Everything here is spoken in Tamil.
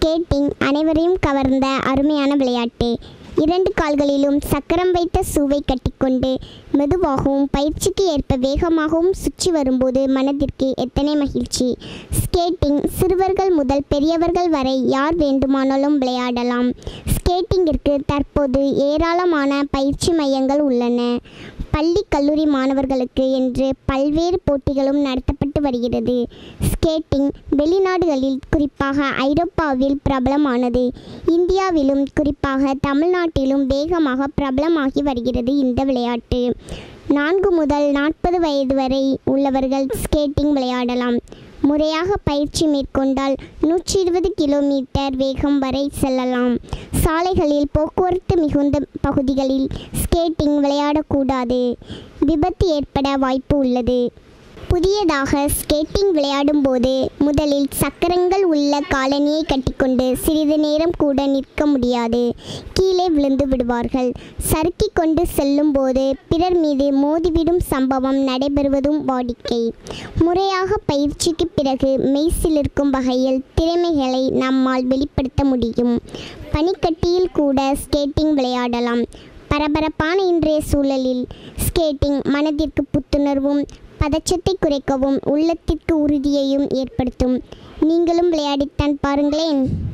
ஸ்கேட்டிங் அனைவரையும் கவர்ந்த அருமையான விளையாட்டு இரண்டு கால்களிலும் சக்கரம் வைத்த சூவை கட்டிக்கொண்டு மெதுவாகவும் பயிற்சிக்கு ஏற்ப வேகமாகவும் சுற்றி வரும்போது மனதிற்கு எத்தனை மகிழ்ச்சி ஸ்கேட்டிங் சிறுவர்கள் முதல் பெரியவர்கள் வரை யார் வேண்டுமானாலும் விளையாடலாம் ஸ்கேட்டிங்கிற்கு தற்போது ஏராளமான பயிற்சி மையங்கள் உள்ளன பள்ளி கல்லூரி மாணவர்களுக்கு என்று பல்வேறு போட்டிகளும் நடத்தப்பட்டு வருகிறது ஸ்கேட்டிங் வெளிநாடுகளில் குறிப்பாக ஐரோப்பாவில் பிரபலமானது இந்தியாவிலும் குறிப்பாக தமிழ்நாட்டிலும் வேகமாக பிரபலமாகி வருகிறது இந்த விளையாட்டு நான்கு முதல் நாற்பது வயது வரை உள்ளவர்கள் ஸ்கேட்டிங் விளையாடலாம் முறையாக பயிற்சி மேற்கொண்டால் நூற்றி இருபது கிலோமீட்டர் வேகம் வரை செல்லலாம் சாலைகளில் போக்குவரத்து மிகுந்த பகுதிகளில் ஸ்கேட்டிங் விளையாடக்கூடாது விபத்து ஏற்பட வாய்ப்பு உள்ளது புதியதாக ஸ்கேட்டிங் விளையாடும்போது முதலில் சக்கரங்கள் உள்ள காலணியை கட்டிக்கொண்டு சிறிது நேரம் கூட நிற்க முடியாது கீழே விழுந்து விடுவார்கள் சறுக்கி கொண்டு செல்லும்போது பிறர் மீது மோதிவிடும் சம்பவம் நடைபெறுவதும் வாடிக்கை முறையாக பயிற்சிக்கு பிறகு மெய்சிலிருக்கும் வகையில் திறமைகளை நம்மால் வெளிப்படுத்த முடியும் பனிக்கட்டியில் கூட ஸ்கேட்டிங் விளையாடலாம் பரபரப்பான இன்றைய சூழலில் ஸ்கேட்டிங் மனதிற்கு புத்துணர்வும் பதற்றத்தை குறைக்கவும் உள்ளத்திற்கு உறுதியையும் ஏற்படுத்தும் நீங்களும் விளையாடித்தான் பாருங்களேன்